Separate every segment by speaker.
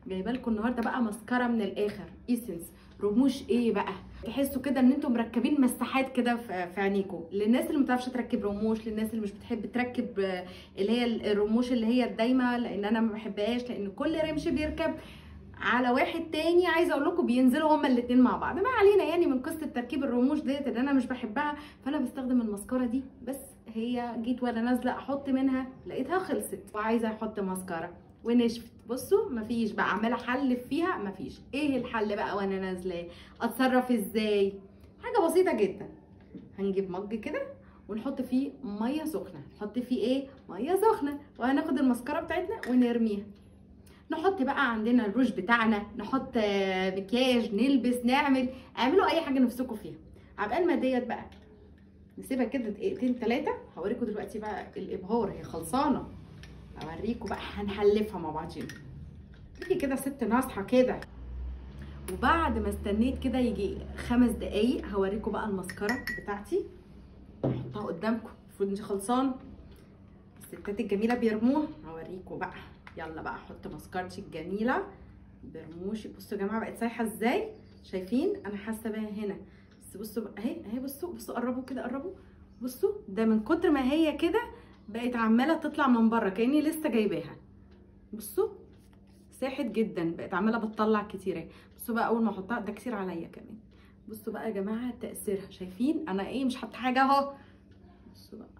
Speaker 1: جايبه لكم النهارده بقى مسكره من الاخر ايسنس رموش ايه بقى تحسوا كده ان انتم مركبين مساحات كده في في عينيكم للناس اللي ما بتعرفش تركب رموش للناس اللي مش بتحب تركب آه، اللي هي الرموش اللي هي الدايمه لان انا ما بحبهاش لان كل رمش بيركب على واحد تاني عايزه اقول لكم بينزلوا هما الاتنين مع بعض ما علينا يعني من قصه تركيب الرموش ديت اللي انا مش بحبها فانا بستخدم المسكره دي بس هي جيت وانا نازله احط منها لقيتها خلصت وعايزه احط مسكره ونشفت بصوا مفيش بقى عماله احلف فيها مفيش ايه الحل بقى وانا نازله اتصرف ازاي حاجه بسيطه جدا هنجيب مج كده ونحط فيه ميه سخنه نحط فيه ايه ميه سخنه وهناخد المسكره بتاعتنا ونرميها نحط بقى عندنا الروج بتاعنا نحط آه، مكياج نلبس نعمل اعملوا اي حاجه نفسكم فيها عبقال ما ديت بقى نسيبها كده دقيقتين ثلاثه هوريكم دلوقتي بقى الابهار هي خلصانه اوريكم بقى هنحلفها مع بعضينا تيجي كده ست ناصحه كده وبعد ما استنيت كده يجي خمس دقايق هوريكم بقى المسكره بتاعتي احطها قدامكم المفروض انت خلصان الستات الجميله بيرموها هوريكم بقى يلا بقى احط مسكرتي الجميله برموشي بصوا يا جماعه بقت سايحه ازاي شايفين انا حاسه بيها هنا بس بصوا بقى اهي اهي بصوا بصوا قربوا كده قربوا بصوا ده من كتر ما هي كده بقت عماله تطلع من بره كاني لسه جايباها بصوا ساحت جدا بقت عماله بتطلع كتير اهي بصوا بقى اول ما احطها ده كتير عليا كمان بصوا بقى يا جماعه تاثيرها شايفين انا ايه مش حاطه حاجه اهو بصوا بقى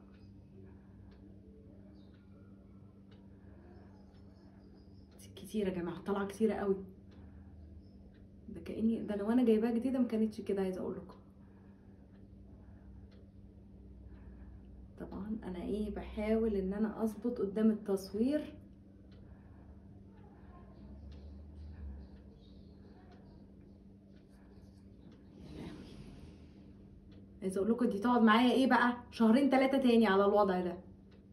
Speaker 1: كتير يا جماعه طالعه كتيره قوي ده كاني ده لو انا جايباها جديده ما كانتش كده عايزه اقول لكم طبعا انا ايه بحاول ان انا اظبط قدام التصوير يا لهوي. عايزه اقول لكم دي تقعد معايا ايه بقى شهرين ثلاثه تاني على الوضع ده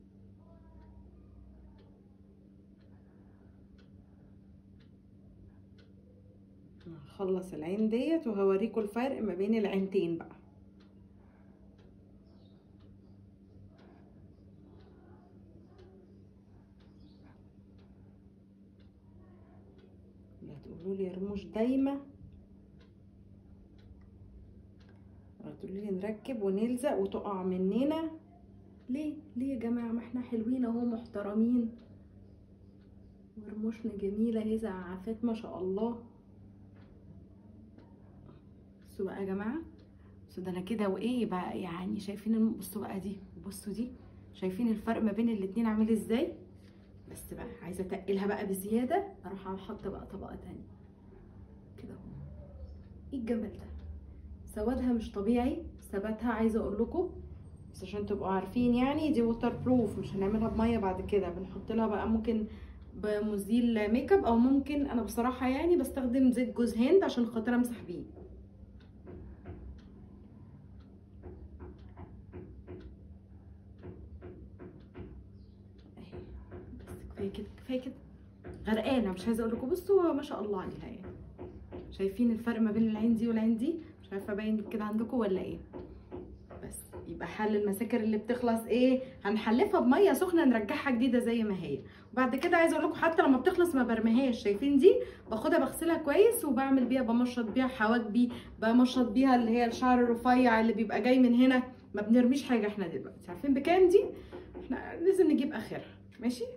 Speaker 1: هخلص العين ديت وهوريكم الفرق ما بين العينتين بقى لا تقولوا لي رموش دايمه ولا تقولوا لي نركب ونلزق وتقع مننا ليه ليه يا جماعه ما احنا حلوين اهو محترمين ورموشنا جميله اهي زعافات ما شاء الله بصوا بقى يا جماعه بصوا ده انا كده وايه بقى يعني شايفين الم- بصوا بقى دي وبصوا دي شايفين الفرق ما بين الاتنين عامل ازاي بس بقى عايزه اتقلها بقى بزياده اروح احط بقى طبقه تانية كده اهو ايه الجمال ده سوادها مش طبيعي ثباتها عايزه اقول لكم بس عشان تبقوا عارفين يعني دي ووتر بروف مش هنعملها بميه بعد كده بنحط لها بقى ممكن بمزيل ميك اب او ممكن انا بصراحه يعني بستخدم زيت جوز هند عشان خاطر امسح بيه اهي بس كفايه كده كفايه كده غرقانه مش عايزه اقول لكم بصوا ما شاء الله عليها يعني شايفين الفرق ما بين العين دي والعين دي مش عارفه باين كده عندكم ولا ايه بس يبقى حل المساكر اللي بتخلص ايه هنحلفها بميه سخنه نرجعها جديده زي ما هي وبعد كده عايزه اقول لكم حتى لما بتخلص ما برميهاش شايفين دي باخدها بغسلها كويس وبعمل بيها بمشط بيها حواجبي بمشط بيها اللي هي الشعر الرفيع اللي بيبقى جاي من هنا ما بنرميش حاجه احنا دلوقتي عارفين بكام دي احنا لازم نجيب اخرها ماشي